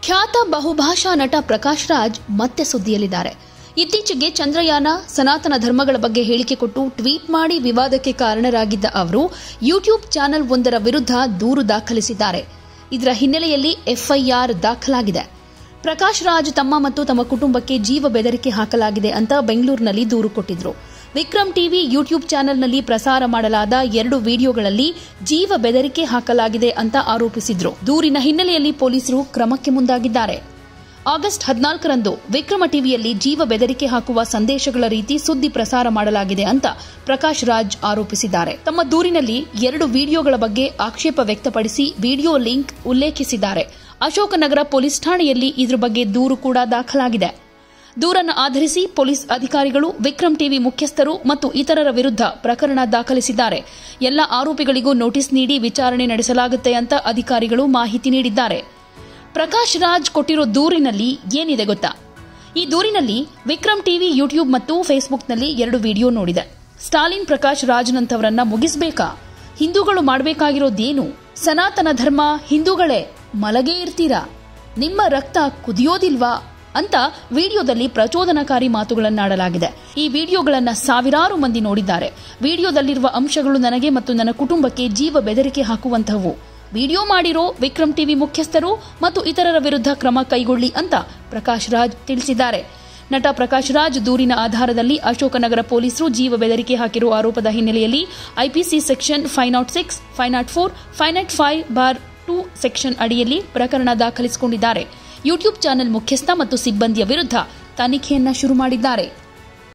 ಖ್ಯಾತ ಬಹುಭಾಷಾ ನಟ ಪ್ರಕಾಶ್ ರಾಜ್ ಮತ್ತೆ ಸುದ್ದಿಯಲ್ಲಿದ್ದಾರೆ ಇತ್ತೀಚೆಗೆ ಚಂದ್ರಯಾನ ಸನಾತನ ಧರ್ಮಗಳ ಬಗ್ಗೆ ಹೇಳಿಕೆ ಕೊಟ್ಟು ಟ್ವೀಟ್ ಮಾಡಿ ವಿವಾದಕ್ಕೆ ಕಾರಣರಾಗಿದ್ದ ಅವರು ಯೂಟ್ಯೂಬ್ ಚಾನೆಲ್ ಒಂದರ ವಿರುದ್ಧ ದೂರು ದಾಖಲಿಸಿದ್ದಾರೆ ಇದರ ಹಿನ್ನೆಲೆಯಲ್ಲಿ ಎಫ್ಐಆರ್ ದಾಖಲಾಗಿದೆ ಪ್ರಕಾಶ್ ರಾಜ್ ತಮ್ಮ ಮತ್ತು ತಮ್ಮ ಕುಟುಂಬಕ್ಕೆ ಜೀವ ಬೆದರಿಕೆ ಹಾಕಲಾಗಿದೆ ಅಂತ ಬೆಂಗಳೂರಿನಲ್ಲಿ ದೂರು ಕೊಟ್ಟಿದ್ರು ವಿಕ್ರಮ್ ಟಿವಿ ಯೂಟ್ಯೂಬ್ ಚಾನೆಲ್ನಲ್ಲಿ ಪ್ರಸಾರ ಮಾಡಲಾದ ಎರಡು ವಿಡಿಯೋಗಳಲ್ಲಿ ಜೀವ ಬೆದರಿಕೆ ಹಾಕಲಾಗಿದೆ ಅಂತ ಆರೋಪಿಸಿದ್ರು ದೂರಿನ ಹಿನ್ನೆಲೆಯಲ್ಲಿ ಪೊಲೀಸರು ಕ್ರಮಕ್ಕೆ ಮುಂದಾಗಿದ್ದಾರೆ ಆಗಸ್ಟ್ ಹದಿನಾಲ್ಕರಂದು ವಿಕ್ರಮ ಟಿವಿಯಲ್ಲಿ ಜೀವ ಬೆದರಿಕೆ ಹಾಕುವ ಸಂದೇಶಗಳ ರೀತಿ ಸುದ್ದಿ ಪ್ರಸಾರ ಮಾಡಲಾಗಿದೆ ಅಂತ ಪ್ರಕಾಶ್ ರಾಜ್ ಆರೋಪಿಸಿದ್ದಾರೆ ತಮ್ಮ ದೂರಿನಲ್ಲಿ ಎರಡು ವಿಡಿಯೋಗಳ ಬಗ್ಗೆ ಆಕ್ಷೇಪ ವ್ಯಕ್ತಪಡಿಸಿ ವಿಡಿಯೋ ಲಿಂಕ್ ಉಲ್ಲೇಖಿಸಿದ್ದಾರೆ ಅಶೋಕನಗರ ಪೊಲೀಸ್ ಠಾಣೆಯಲ್ಲಿ ಇದ್ರ ಬಗ್ಗೆ ದೂರು ಕೂಡ ದಾಖಲಾಗಿದೆ ದೂರನ್ನು ಆಧರಿಸಿ ಪೊಲೀಸ್ ಅಧಿಕಾರಿಗಳು ವಿಕ್ರಮ್ ಟಿವಿ ಮುಖ್ಯಸ್ಥರು ಮತ್ತು ಇತರರ ವಿರುದ್ಧ ಪ್ರಕರಣ ದಾಖಲಿಸಿದ್ದಾರೆ ಎಲ್ಲ ಆರೋಪಿಗಳಿಗೂ ನೋಟಿಸ್ ನೀಡಿ ವಿಚಾರಣೆ ನಡೆಸಲಾಗುತ್ತೆ ಅಂತ ಅಧಿಕಾರಿಗಳು ಮಾಹಿತಿ ನೀಡಿದ್ದಾರೆ ಪ್ರಕಾಶ್ ರಾಜ್ ಕೊಟ್ಟಿರೋ ದೂರಿನಲ್ಲಿ ಏನಿದೆ ಗೊತ್ತಾ ಈ ದೂರಿನಲ್ಲಿ ವಿಕ್ರಮ್ ಟಿವಿ ಯೂಟ್ಯೂಬ್ ಮತ್ತು ಫೇಸ್ಬುಕ್ನಲ್ಲಿ ಎರಡು ವಿಡಿಯೋ ನೋಡಿದೆ ಸ್ಟಾಲಿನ್ ಪ್ರಕಾಶ್ ರಾಜ್ನಂತವರನ್ನ ಮುಗಿಸ್ಬೇಕಾ ಹಿಂದೂಗಳು ಮಾಡಬೇಕಾಗಿರೋದೇನು ಸನಾತನ ಧರ್ಮ ಹಿಂದೂಗಳೇ ಮಲಗೇ ಇರ್ತೀರಾ ನಿಮ್ಮ ರಕ್ತ ಕುದಿಯೋದಿಲ್ವಾ ಅಂತ ವಿಡಿಯೋದಲ್ಲಿ ಪ್ರಚೋದನಕಾರಿ ಮಾತುಗಳನ್ನಾಡಲಾಗಿದೆ ಈ ವಿಡಿಯೋಗಳನ್ನ ಸಾವಿರಾರು ಮಂದಿ ನೋಡಿದ್ದಾರೆ ವಿಡಿಯೋದಲ್ಲಿರುವ ಅಂಶಗಳು ನನಗೆ ಮತ್ತು ನನ್ನ ಕುಟುಂಬಕ್ಕೆ ಜೀವ ಬೆದರಿಕೆ ಹಾಕುವಂತಹವು ವಿಡಿಯೋ ಮಾಡಿರೋ ವಿಕ್ರಮ್ ಟಿವಿ ಮುಖ್ಯಸ್ಥರು ಮತ್ತು ಇತರರ ವಿರುದ್ಧ ಕ್ರಮ ಕೈಗೊಳ್ಳಿ ಅಂತ ಪ್ರಕಾಶ್ ರಾಜ್ ತಿಳಿಸಿದ್ದಾರೆ ನಟ ಪ್ರಕಾಶ್ ರಾಜ್ ದೂರಿನ ಆಧಾರದಲ್ಲಿ ಅಶೋಕನಗರ ಪೊಲೀಸರು ಜೀವ ಬೆದರಿಕೆ ಹಾಕಿರುವ ಆರೋಪದ ಹಿನ್ನೆಲೆಯಲ್ಲಿ IPC section five not six five not four five not five bar two section ಅಡಿಯಲ್ಲಿ ಪ್ರಕರಣ ದಾಖಲಿಸಿಕೊಂಡಿದ್ದಾರೆ ಯೂಟ್ಯೂಬ್ ಚಾನೆಲ್ ಮುಖ್ಯಸ್ಥ ಮತ್ತು ಸಿಬ್ಬಂದಿಯ ವಿರುದ್ಧ ತನಿಖೆಯನ್ನ ಶುರು ಮಾಡಿದ್ದಾರೆ